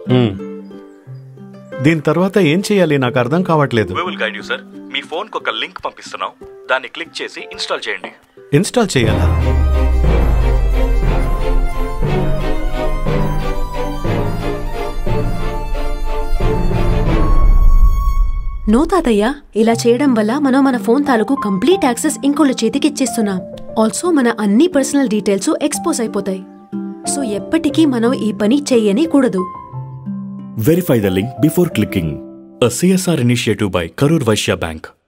మ్మ్. దీని తర్వాత ఏం చేయాలి నాకు అర్థం కావట్లేదు we will guide you sir మీ ఫోన్ కు ఒక లింక్ పంపిస్తున్నాం దాన్ని క్లిక్ చేసి ఇన్స్టాల్ చేయండి ఇన్స్టాల్ చేయాలా నో తాతయ్య ఇలా చేయడం వల్ల మనం మన ఫోన్ తాలూకు కంప్లీట్ యాక్సెస్ ఇంకోళ్ళ చేతికి ఇచ్చేస్తున్నాం ఆల్సో మన అన్ని పర్సనల్ డీటెయిల్స్ ఎక్స్పోజ్ అయిపోతాయి సో ఎప్పటికీ మనం ఈ పని చెయ్యనే కూడదు Verify the link before clicking. A CSR initiative by Karur Vaishya Bank.